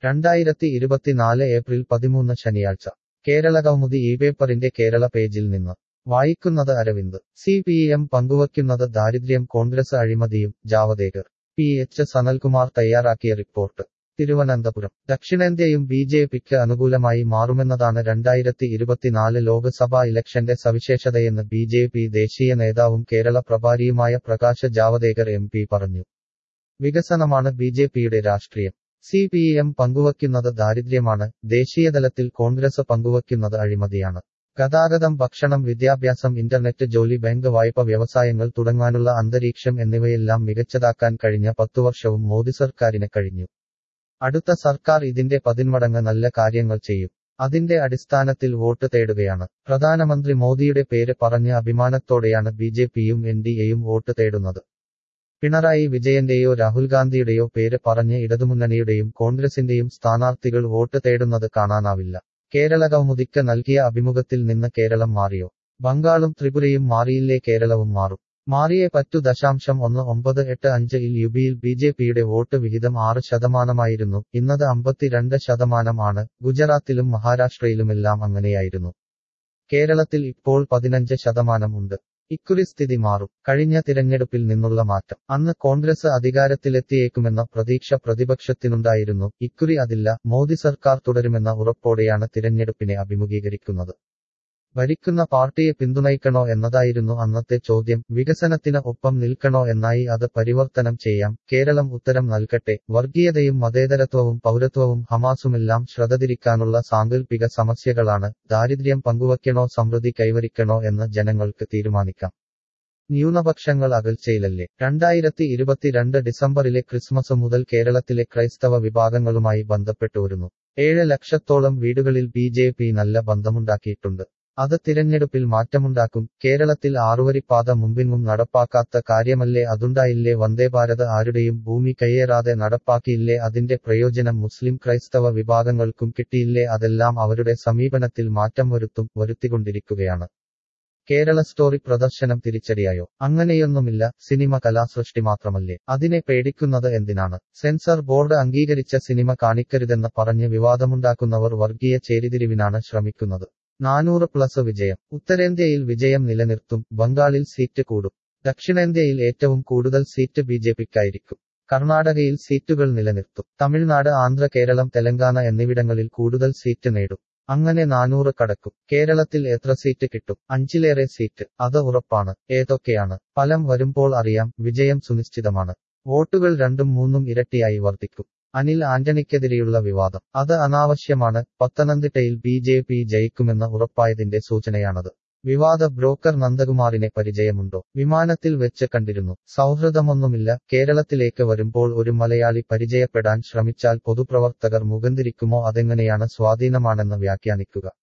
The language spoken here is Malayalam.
രണ്ടായിരത്തി ഇരുപത്തിനാല് ഏപ്രിൽ പതിമൂന്ന് ശനിയാഴ്ച കേരള കൗമുദി ഈ പേപ്പറിന്റെ കേരള പേജിൽ നിന്ന് വായിക്കുന്നത് അരവിന്ദ് സി പി എം പങ്കുവയ്ക്കുന്നത് ദാരിദ്ര്യം കോൺഗ്രസ് അഴിമതിയും ജാവദേക്കർ പി എച്ച് സനൽകുമാർ തയ്യാറാക്കിയ റിപ്പോർട്ട് തിരുവനന്തപുരം ദക്ഷിണേന്ത്യയും ബി ജെ പിക്ക് അനുകൂലമായി മാറുമെന്നതാണ് രണ്ടായിരത്തി ഇരുപത്തിനാല് ലോക്സഭാ ഇലക്ഷന്റെ സവിശേഷതയെന്ന് ബി ജെ പി ദേശീയ നേതാവും കേരള പ്രഭാരിയുമായ പ്രകാശ് ജാവദേക്കർ എം പി പറഞ്ഞു വികസനമാണ് ബി ജെ പിയുടെ രാഷ്ട്രീയം സി പി എം പങ്കുവയ്ക്കുന്നത് ദാരിദ്ര്യമാണ് ദേശീയതലത്തിൽ കോൺഗ്രസ് പങ്കുവയ്ക്കുന്നത് അഴിമതിയാണ് ഗതാഗതം ഭക്ഷണം വിദ്യാഭ്യാസം ഇന്റർനെറ്റ് ജോലി ബാങ്ക് വായ്പ വ്യവസായങ്ങൾ തുടങ്ങാനുള്ള അന്തരീക്ഷം എന്നിവയെല്ലാം മികച്ചതാക്കാൻ കഴിഞ്ഞ പത്തുവർഷവും മോദി സർക്കാരിന് കഴിഞ്ഞു അടുത്ത സർക്കാർ ഇതിന്റെ പതിന്മടങ്ങ് നല്ല കാര്യങ്ങൾ ചെയ്യും അതിന്റെ അടിസ്ഥാനത്തിൽ വോട്ട് തേടുകയാണ് പ്രധാനമന്ത്രി മോദിയുടെ പേര് പറഞ്ഞ് അഭിമാനത്തോടെയാണ് ബി ജെ പിയും എൻ ഡി എയും വോട്ട് തേടുന്നത് പിണറായി വിജയന്റെയോ രാഹുൽ ഗാന്ധിയുടെയോ പേര് പറഞ്ഞ് ഇടതുമുന്നണിയുടെയും കോൺഗ്രസിന്റെയും സ്ഥാനാർത്ഥികൾ വോട്ട് തേടുന്നത് കാണാനാവില്ല കേരള കൗമുദിക്ക് നൽകിയ അഭിമുഖത്തിൽ നിന്ന് കേരളം മാറിയോ ബംഗാളും ത്രിപുരയും മാറിയില്ലേ കേരളവും മാറും മാറിയേ പറ്റു ദശാംശം ഒന്ന് ഒമ്പത് എട്ട് അഞ്ച് ഇൽ യുപിയിൽ ബി ജെ പിയുടെ വോട്ട് വിഹിതം ആറ് ശതമാനമായിരുന്നു ഇന്നത് അമ്പത്തിരണ്ട് ശതമാനമാണ് ഗുജറാത്തിലും മഹാരാഷ്ട്രയിലുമെല്ലാം അങ്ങനെയായിരുന്നു കേരളത്തിൽ ഇപ്പോൾ പതിനഞ്ച് ശതമാനം ഉണ്ട് ഇക്കുറി സ്ഥിതി മാറും കഴിഞ്ഞ തിരഞ്ഞെടുപ്പിൽ നിന്നുള്ള മാറ്റം അന്ന് കോൺഗ്രസ് അധികാരത്തിലെത്തിയേക്കുമെന്ന പ്രതീക്ഷ പ്രതിപക്ഷത്തിനുണ്ടായിരുന്നു ഇക്കുറി അതില്ല മോദി സർക്കാർ തുടരുമെന്ന ഉറപ്പോടെയാണ് തിരഞ്ഞെടുപ്പിനെ അഭിമുഖീകരിക്കുന്നത് ഭരിക്കുന്ന പാർട്ടിയെ പിന്തുണയ്ക്കണോ എന്നതായിരുന്നു അന്നത്തെ ചോദ്യം വികസനത്തിന് ഒപ്പം നിൽക്കണോ എന്നായി അത് പരിവർത്തനം ചെയ്യാം കേരളം ഉത്തരം നൽകട്ടെ വർഗീയതയും മതേതരത്വവും പൗരത്വവും ഹമാസുമെല്ലാം ശ്രദ്ധ തിരിക്കാനുള്ള സാങ്കല്പിക സമസ്യകളാണ് ദാരിദ്ര്യം പങ്കുവയ്ക്കണോ സമൃദ്ധി കൈവരിക്കണോ എന്ന് ജനങ്ങൾക്ക് തീരുമാനിക്കാം ന്യൂനപക്ഷങ്ങൾ അകൽച്ചയിലല്ലേ രണ്ടായിരത്തി ഇരുപത്തിരണ്ട് ഡിസംബറിലെ ക്രിസ്മസ് മുതൽ കേരളത്തിലെ ക്രൈസ്തവ വിഭാഗങ്ങളുമായി ബന്ധപ്പെട്ടു വരുന്നു ഏഴ് ലക്ഷത്തോളം വീടുകളിൽ ബി ജെ പി നല്ല ബന്ധമുണ്ടാക്കിയിട്ടുണ്ട് അത് തിരഞ്ഞെടുപ്പിൽ മാറ്റമുണ്ടാക്കും കേരളത്തിൽ ആറുവരിപ്പാത മുമ്പിങ്ങും നടപ്പാക്കാത്ത കാര്യമല്ലേ അതുണ്ടായില്ലേ വന്ദേഭാരത് ആരുടെയും ഭൂമി കയ്യേറാതെ നടപ്പാക്കിയില്ലേ അതിന്റെ പ്രയോജനം മുസ്ലിം ക്രൈസ്തവ വിഭാഗങ്ങൾക്കും കിട്ടിയില്ലേ അതെല്ലാം അവരുടെ സമീപനത്തിൽ മാറ്റം വരുത്തും വരുത്തിക്കൊണ്ടിരിക്കുകയാണ് കേരള സ്റ്റോറി പ്രദർശനം തിരിച്ചടിയായോ അങ്ങനെയൊന്നുമില്ല സിനിമ കലാസൃഷ്ടി മാത്രമല്ലേ അതിനെ പേടിക്കുന്നത് എന്തിനാണ് സെൻസർ ബോർഡ് അംഗീകരിച്ച സിനിമ കാണിക്കരുതെന്ന് പറഞ്ഞ് വിവാദമുണ്ടാക്കുന്നവർ വർഗീയ ചേരിതിരിവിനാണ് ശ്രമിക്കുന്നത് നാനൂറ് പ്ലസ് വിജയം ഉത്തരേന്ത്യയിൽ വിജയം നിലനിർത്തും ബംഗാളിൽ സീറ്റ് കൂടും ദക്ഷിണേന്ത്യയിൽ ഏറ്റവും കൂടുതൽ സീറ്റ് ബി ജെ പിക്കായിരിക്കും കർണാടകയിൽ സീറ്റുകൾ നിലനിർത്തും തമിഴ്നാട് ആന്ധ്ര കേരളം തെലങ്കാന എന്നിവിടങ്ങളിൽ കൂടുതൽ സീറ്റ് നേടും അങ്ങനെ നാനൂറ് കടക്കും കേരളത്തിൽ എത്ര സീറ്റ് കിട്ടും അഞ്ചിലേറെ സീറ്റ് അത് ഉറപ്പാണ് ഏതൊക്കെയാണ് ഫലം വരുമ്പോൾ അറിയാം വിജയം സുനിശ്ചിതമാണ് വോട്ടുകൾ രണ്ടും മൂന്നും ഇരട്ടിയായി വർദ്ധിക്കും അനിൽ ആന്റണിക്കെതിരെയുള്ള വിവാദം അത് അനാവശ്യമാണ് പത്തനംതിട്ടയിൽ ബി ജെ പി ജയിക്കുമെന്ന് ഉറപ്പായതിന്റെ സൂചനയാണത് വിവാദ ബ്രോക്കർ നന്ദകുമാറിനെ പരിചയമുണ്ടോ വിമാനത്തിൽ വെച്ച് കണ്ടിരുന്നു സൗഹൃദമൊന്നുമില്ല കേരളത്തിലേക്ക് വരുമ്പോൾ ഒരു മലയാളി പരിചയപ്പെടാൻ ശ്രമിച്ചാൽ പൊതുപ്രവർത്തകർ മുഖന്തിരിക്കുമോ അതെങ്ങനെയാണ് സ്വാധീനമാണെന്ന് വ്യാഖ്യാനിക്കുക